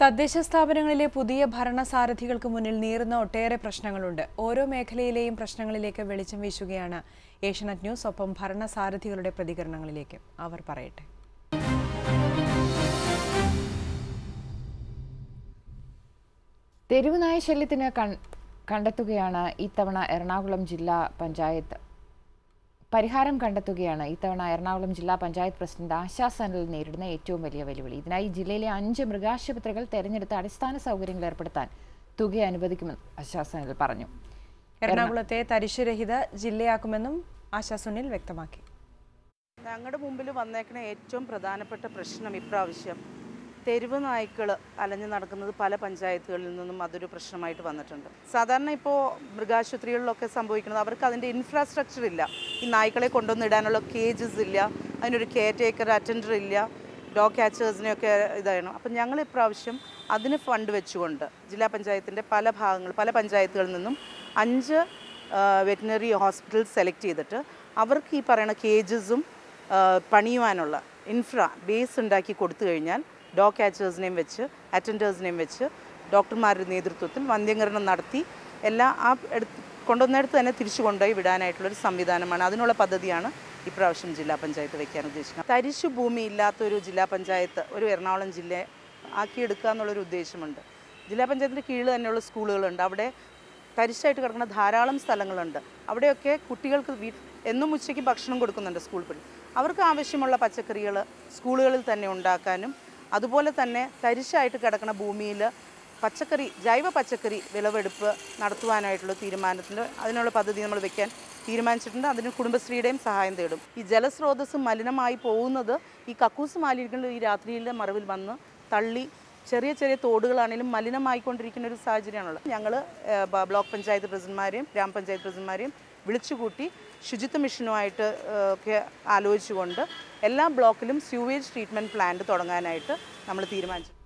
തദ്ദേശ സ്ഥാപനങ്ങളിലെ പുതിയ ഭരണസാരഥികൾക്ക് മുന്നിൽ നീറുന്ന ഒട്ടേറെ പ്രശ്നങ്ങളുണ്ട് ഓരോ മേഖലയിലെയും പ്രശ്നങ്ങളിലേക്ക് വെളിച്ചം വീശുകയാണ് ഏഷ്യനെറ്റ് ന്യൂസ് ഒപ്പം ഭരണസാരഥികളുടെ പ്രതികരണങ്ങളിലേക്ക് അവർ പറയട്ടെ തെരുവുനായ ശല്യത്തിന് കൺ- കണ്ടെത്തുകയാണ് ഇത്തവണ എറണാകുളം ജില്ലാ പഞ്ചായത്ത് പരിഹാരം കണ്ടെത്തുകയാണ് ഇത്തവണ എറണാകുളം ജില്ലാ പഞ്ചായത്ത് പ്രസിഡന്റ് ആശാ സനൽ നേരിടുന്ന ഏറ്റവും വലിയ വെല്ലുവിളി ഇതിനായി ജില്ലയിലെ അഞ്ച് മൃഗാശുപത്രികൾ തെരഞ്ഞെടുത്ത് അടിസ്ഥാന സൗകര്യങ്ങൾ ഏർപ്പെടുത്താൻ തുക അനുവദിക്കുമെന്ന് ആശാ സനൽ പറഞ്ഞു എറണാകുളത്തെ തരിശുരഹിത ജില്ലയാക്കുമെന്നും ആശാ സുനിൽ വ്യക്തമാക്കി ഞങ്ങളുടെ മുമ്പിൽ വന്നേക്കുന്ന ഏറ്റവും പ്രധാനപ്പെട്ട പ്രശ്നം ഇപ്രാവശ്യം തെരുവ് നായ്ക്കൾ അലഞ്ഞു നടക്കുന്നത് പല പഞ്ചായത്തുകളിൽ നിന്നും അതൊരു പ്രശ്നമായിട്ട് വന്നിട്ടുണ്ട് സാധാരണ ഇപ്പോൾ മൃഗാശുപത്രികളിലൊക്കെ സംഭവിക്കുന്നത് അവർക്ക് അതിൻ്റെ ഇൻഫ്രാസ്ട്രക്ചർ ഇല്ല ഈ നായ്ക്കളെ കൊണ്ടുവന്ന് ഇടാനുള്ള കേജസ് ഇല്ല അതിനൊരു കെയർ ടേക്കർ അറ്റൻഡർ ഇല്ല ഡോഗ് ക്യാച്ചേഴ്സിനെയൊക്കെ ഇതാണ് അപ്പം ഞങ്ങൾ ഇപ്രാവശ്യം അതിന് ഫണ്ട് വെച്ചുകൊണ്ട് ജില്ലാ പഞ്ചായത്തിൻ്റെ പല ഭാഗങ്ങൾ പല പഞ്ചായത്തുകളിൽ നിന്നും അഞ്ച് വെറ്റിനറി ഹോസ്പിറ്റൽ സെലക്ട് ചെയ്തിട്ട് അവർക്ക് ഈ പറയുന്ന കേജസും പണിയുവാനുള്ള ഇൻഫ്ര ബേസ് ഉണ്ടാക്കി കൊടുത്തു കഴിഞ്ഞാൽ ഡോഗ് ക്യാച്ചേഴ്സിനെയും വെച്ച് അറ്റൻഡേഴ്സിനെയും വെച്ച് ഡോക്ടർമാരുടെ നേതൃത്വത്തിൽ വന്ധ്യംകരണം നടത്തി എല്ലാ ആ എടുത്ത് കൊണ്ടുവന്നിടത്ത് തന്നെ തിരിച്ചു കൊണ്ടുപോയി വിടാനായിട്ടുള്ളൊരു സംവിധാനമാണ് അതിനുള്ള പദ്ധതിയാണ് ഇപ്രാവശ്യം ജില്ലാ പഞ്ചായത്ത് വയ്ക്കാൻ ഉദ്ദേശിക്കുന്നത് തരിശു ഭൂമി ഇല്ലാത്തൊരു ജില്ലാ പഞ്ചായത്ത് ഒരു എറണാകുളം ജില്ലയെ ആക്കിയെടുക്കുക എന്നുള്ളൊരു ഉദ്ദേശമുണ്ട് ജില്ലാ പഞ്ചായത്തിൻ്റെ കീഴിൽ തന്നെയുള്ള സ്കൂളുകളുണ്ട് അവിടെ തരിശായിട്ട് കിടക്കുന്ന ധാരാളം സ്ഥലങ്ങളുണ്ട് അവിടെയൊക്കെ കുട്ടികൾക്ക് വീ എന്നും ഉച്ചയ്ക്ക് ഭക്ഷണം കൊടുക്കുന്നുണ്ട് സ്കൂൾ പടി അവർക്ക് ആവശ്യമുള്ള പച്ചക്കറികൾ സ്കൂളുകളിൽ തന്നെ ഉണ്ടാക്കാനും അതുപോലെ തന്നെ തരിശായിട്ട് കിടക്കുന്ന ഭൂമിയിൽ പച്ചക്കറി ജൈവ പച്ചക്കറി വിളവെടുപ്പ് നടത്തുവാനായിട്ടുള്ള തീരുമാനത്തിൻ്റെ അതിനുള്ള പദ്ധതി നമ്മൾ വെക്കാൻ തീരുമാനിച്ചിട്ടുണ്ട് അതിന് കുടുംബശ്രീയുടെയും സഹായം തേടും ഈ ജലസ്രോതസ് മലിനമായി പോകുന്നത് ഈ കക്കൂസ് മാലിന്യങ്ങൾ ഈ രാത്രിയിലെ മറവിൽ വന്ന് തള്ളി ചെറിയ ചെറിയ തോടുകളാണെങ്കിലും മലിനമായിക്കൊണ്ടിരിക്കുന്ന ഒരു സാഹചര്യമാണുള്ളത് ഞങ്ങൾ ബ്ലോക്ക് പഞ്ചായത്ത് പ്രസിഡന്റ്മാരെയും ഗ്രാമപഞ്ചായത്ത് പ്രസിഡന്റ്മാരെയും വിളിച്ചുകൂട്ടി ശുചിത്വ മിഷനുമായിട്ട് ഏഹ്, ഒക്കെ ആലോചിച്ചുകൊണ്ട് എല്ലാ ബ്ലോക്കിലും സ്യൂവേജ് ട്രീറ്റ്മെൻറ്റ് പ്ലാന്റ് തുടങ്ങാനായിട്ട് നമ്മൾ തീരുമാനിച്ചു